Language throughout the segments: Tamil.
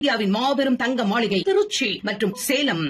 இந்தியாவின் மாபெரும் தங்க மாளிகை திருச்சி மற்றும் Salem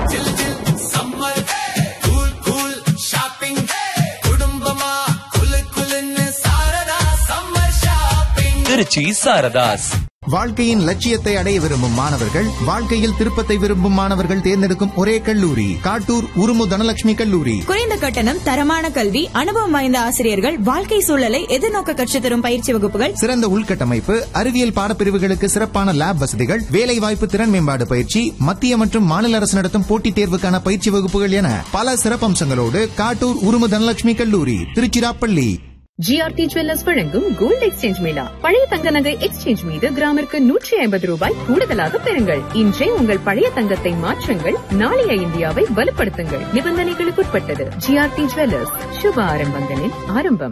summer cool cool shopping குடும்பமா குலு குலுன்னு சாரதா சம்மர் ஷாப்பிங் திருச்சி சாரதாஸ் வாழ்க்கையின் லட்சியத்தை அடைய விரும்பும் மாணவர்கள் வாழ்க்கையில் திருப்பத்தை விரும்பும் மாணவர்கள் தேர்ந்தெடுக்கும் ஒரே கல்லூரி காட்டூர் உருமு தனலட்சுமி கல்லூரி குறைந்த கட்டணம் தரமான கல்வி அனுபவம் வாய்ந்த ஆசிரியர்கள் வாழ்க்கை சூழலை எதிர்நோக்க கற்றுத் தரும் பயிற்சி வகுப்புகள் சிறந்த உள்கட்டமைப்பு அறிவியல் பாடப்பிரிவுகளுக்கு சிறப்பான லேப் வசதிகள் வேலைவாய்ப்பு திறன் மேம்பாடு பயிற்சி மத்திய மற்றும் மாநில அரசு நடத்தும் போட்டித் தேர்வுக்கான பயிற்சி வகுப்புகள் என பல சிறப்பம்சங்களோடு காட்டூர் உருமு தனலட்சுமி கல்லூரி திருச்சிராப்பள்ளி ஜிஆர்டி ஜுவல்லர்ஸ் வழங்கும் கோல்டு எக்ஸ்சேஞ்ச் மேளா பழைய தங்க நகை எக்ஸ்சேஞ்ச் மீது கிராமிற்கு நூற்றி ஐம்பது ரூபாய் கூடுதலாக பெறுங்கள் இன்றே உங்கள் பழைய தங்கத்தை மாற்றுங்கள் நாளைய இந்தியாவை வலுப்படுத்துங்கள் நிபந்தனைகளுக்குட்பட்டது ஜிஆர்டி ஜுவல்லர்ஸ் சுப ஆரம்பங்களின் ஆரம்பம்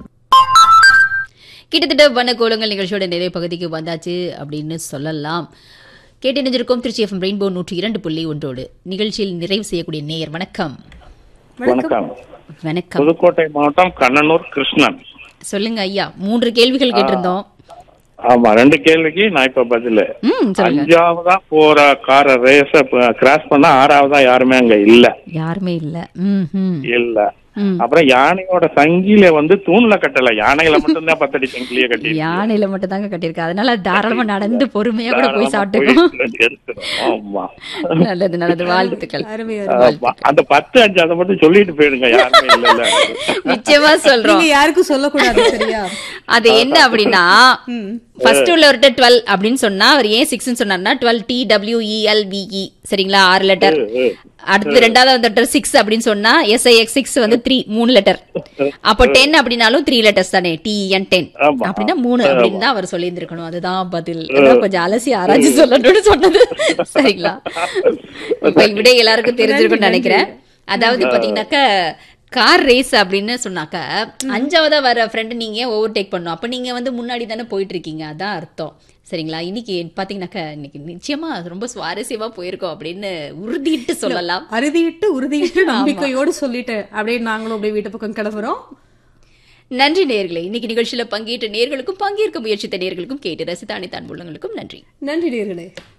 கிட்டத்தட்ட வனக்கோலங்கள் நிகழ்ச்சியோட நிறைய பகுதிக்கு வந்தாச்சு அப்படின்னு சொல்லலாம் கேட்டு நினைஞ்சிருக்கோம் திருச்சி எஃப்எம் ரெயின்போ நூற்றி இரண்டு புள்ளி ஒன்றோடு நிகழ்ச்சியில் நிறைவு செய்யக்கூடிய நேயர் வணக்கம் வணக்கம் வணக்கம் புதுக்கோட்டை மாவட்டம் கண்ணனூர் கிருஷ்ணன் சொல்லுங்க ஐயா மூன்று கேள்விகள் கேட்டிருந்தோம் ஆமா ரெண்டு கேள்விக்கு நான் இப்ப பதிலு ம் சொல்லுங்க அஞ்சாவதா போற கார ரேஸ கிராஸ் பண்ணா ஆறாவதா யாருமே அங்க இல்ல யாருமே இல்ல ம் ம் இல்ல ம். அப்புறம் யானையோட சங்கில வந்து தூண்ல கட்டல யானைகளை மட்டும்தான் பத்தடி சங்கிலிய கட்டி யானையில மட்டும் தாங்க கட்டியிருக்கா அதனால தாராளமா நடந்து பொறுமையா கூட போய் சாப்பிட்டுக்கோ ஆமா நல்லது நல்லது வாழ்த்துக்கள் ஆமா. அந்த பத்து அஞ்சு அதை மட்டும் சொல்லிட்டு போயிடுங்க யாருமே இல்ல நிச்சயமா சொல்றோம் நீங்க யாருக்கும் சொல்லக்கூடாது சரியா அது என்ன அப்படின்னா ஃபர்ஸ்ட் உள்ளவர்கிட்ட டுவெல் அப்படின்னு சொன்னா அவர் ஏன் சிக்ஸ் சொன்னார்னா twelve T W E L V E சரிங்களா ஆறு லெட்டர் அடுத்து ரெண்டாவது வந்துட்டு சிக்ஸ் அப்படின்னு சொன்னா எஸ்ஐஎக்ஸ் சிக்ஸ் வந்து த்ரீ மூணு லெட்டர் அப்போ டென் அப்படின்னாலும் த்ரீ லெட்டர்ஸ் தானே டிஎன் டென் ஆமா. அப்படின்னா மூணு அப்படின்னு தான் அவர் சொல்லியிருந்திருக்கணும் அதுதான் பதில் அதான் கொஞ்சம் அலசி ஆராய்ச்சி சொல்லணும்னு சொன்னது சரிங்களா இப்ப விட எல்லாருக்கும் தெரிஞ்சிருக்கும்னு நினைக்கிறேன் அதாவது பாத்தீங்கன்னாக்க கார் ரேஸ் அப்படின்னு சொன்னாக்க அஞ்சாவதா வர ஃப்ரெண்டு நீங்க ஓவர் டேக் பண்ணும் அப்ப நீங்க வந்து முன்னாடி தானே போயிட்டு இருக்கீங்க அதான் அர்த்தம் சரிங்களா இன்னைக்கு பாத்தீங்கன்னாக்க இன்னைக்கு நிச்சயமா ரொம்ப சுவாரஸ்யமா போயிருக்கோம் அப்படின்னு உறுதிட்டு சொல்லலாம் அறுதியிட்டு உறுதியிட்டு நம்பிக்கையோடு சொல்லிட்டு அப்படியே நாங்களும் அப்படியே வீட்டு பக்கம் கிளம்புறோம் நன்றி நேர்களே இன்னைக்கு நிகழ்ச்சியில பங்கேற்ற நேர்களுக்கும் பங்கேற்க முயற்சித்த நேர்களுக்கும் கேட்டு ரசித்த அனைத்து அன்புள்ளங்களுக்கும் நன்றி நன்றி நேர்களே